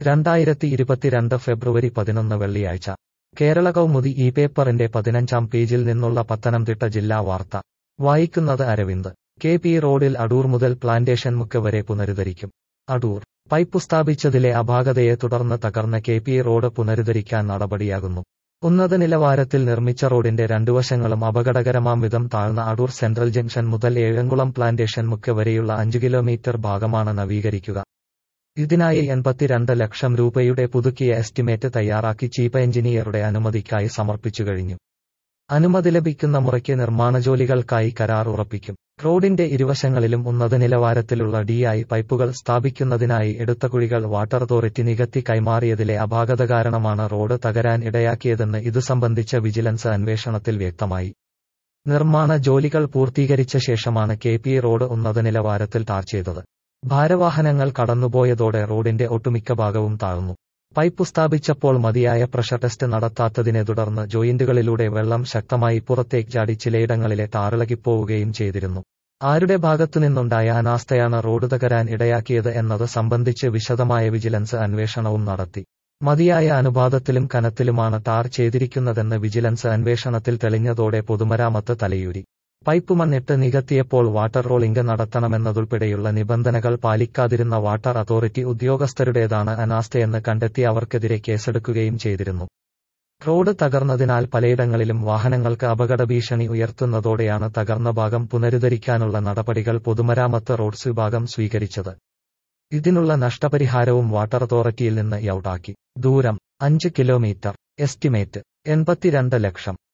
രണ്ടായിരത്തി ഇരുപത്തിരണ്ട് ഫെബ്രുവരി പതിനൊന്ന് വെള്ളിയാഴ്ച കേരള കൗമുദി ഈ പേപ്പറിന്റെ പതിനഞ്ചാം പേജിൽ നിന്നുള്ള പത്തനംതിട്ട ജില്ലാ വാർത്ത വായിക്കുന്നത് അരവിന്ദ് കെ പി റോഡിൽ അടൂർ മുതൽ പ്ലാന്റേഷൻ മുക്ക് വരെ പുനരുദ്ധരിക്കും അടൂർ പൈപ്പ് സ്ഥാപിച്ചതിലെ അപാകതയെ തുടർന്ന് തകർന്ന കെ പി റോഡ് പുനരുദ്ധരിക്കാൻ നടപടിയാകുന്നു ഉന്നത നിലവാരത്തിൽ നിർമ്മിച്ച റോഡിന്റെ രണ്ടുവശങ്ങളും അപകടകരമാം വിധം താഴ്ന്ന അടൂർ സെൻട്രൽ ജംഗ്ഷൻ മുതൽ ഏഴംകുളം പ്ലാന്റേഷൻ മുക്ക് വരെയുള്ള അഞ്ചു കിലോമീറ്റർ ഭാഗമാണ് നവീകരിക്കുക ഇതിനായി എൺപത്തിരണ്ട് ലക്ഷം രൂപയുടെ പുതുക്കിയ എസ്റ്റിമേറ്റ് തയ്യാറാക്കി ചീഫ് എഞ്ചിനീയറുടെ അനുമതിക്കായി സമർപ്പിച്ചു കഴിഞ്ഞു അനുമതി ലഭിക്കുന്ന മുറയ്ക്ക് നിർമ്മാണ ജോലികൾക്കായി കരാർ ഉറപ്പിക്കും റോഡിന്റെ ഇരുവശങ്ങളിലും ഉന്നത നിലവാരത്തിലുള്ള ഡിഐ പൈപ്പുകൾ സ്ഥാപിക്കുന്നതിനായി എടുത്ത കുഴികൾ വാട്ടർ അതോറിറ്റി നികത്തി കൈമാറിയതിലെ അപാകത കാരണമാണ് റോഡ് തകരാൻ ഇടയാക്കിയതെന്ന് ഇതു സംബന്ധിച്ച വിജിലൻസ് അന്വേഷണത്തിൽ വ്യക്തമായി നിർമ്മാണ ജോലികൾ പൂർത്തീകരിച്ച ശേഷമാണ് കെ പി റോഡ് ഉന്നത നിലവാരത്തിൽ ടാർ ചെയ്തത് ഭാരവാഹനങ്ങൾ കടന്നുപോയതോടെ റോഡിന്റെ ഒട്ടുമിക്ക ഭാഗവും താഴ്ന്നു പൈപ്പ് സ്ഥാപിച്ചപ്പോൾ മതിയായ പ്രഷർ ടെസ്റ്റ് നടത്താത്തതിനെ തുടർന്ന് ജോയിന്റുകളിലൂടെ വെള്ളം ശക്തമായി പുറത്തേക്ക് ചാടി ചിലയിടങ്ങളിലെ ടാറിളകിപ്പോവുകയും ചെയ്തിരുന്നു ആരുടെ ഭാഗത്തുനിന്നുണ്ടായ അനാസ്ഥയാണ് റോഡ് തകരാൻ ഇടയാക്കിയത് എന്നത് സംബന്ധിച്ച് വിശദമായ വിജിലൻസ് അന്വേഷണവും നടത്തി മതിയായ അനുപാതത്തിലും കനത്തിലുമാണ് ടാർ ചെയ്തിരിക്കുന്നതെന്ന് വിജിലൻസ് അന്വേഷണത്തിൽ തെളിഞ്ഞതോടെ പൊതുമരാമത്ത് തലയൂരി പൈപ്പ് മണ്ണിട്ട് നികത്തിയപ്പോൾ വാട്ടർ റോളിംഗ് നടത്തണമെന്നതുൾപ്പെടെയുള്ള നിബന്ധനകൾ പാലിക്കാതിരുന്ന വാട്ടർ അതോറിറ്റി ഉദ്യോഗസ്ഥരുടേതാണ് അനാസ്ഥയെന്ന് കണ്ടെത്തി അവർക്കെതിരെ കേസെടുക്കുകയും ചെയ്തിരുന്നു റോഡ് തകർന്നതിനാൽ പലയിടങ്ങളിലും വാഹനങ്ങൾക്ക് അപകട ഭീഷണി ഉയർത്തുന്നതോടെയാണ് തകർന്ന ഭാഗം പുനരുദ്ധരിക്കാനുള്ള നടപടികൾ പൊതുമരാമത്ത് റോഡ്സ് വിഭാഗം സ്വീകരിച്ചത് ഇതിനുള്ള നഷ്ടപരിഹാരവും വാട്ടർ അതോറിറ്റിയിൽ നിന്ന് യൗട്ടാക്കി ദൂരം അഞ്ച് കിലോമീറ്റർ എസ്റ്റിമേറ്റ് എൺപത്തിരണ്ട് ലക്ഷം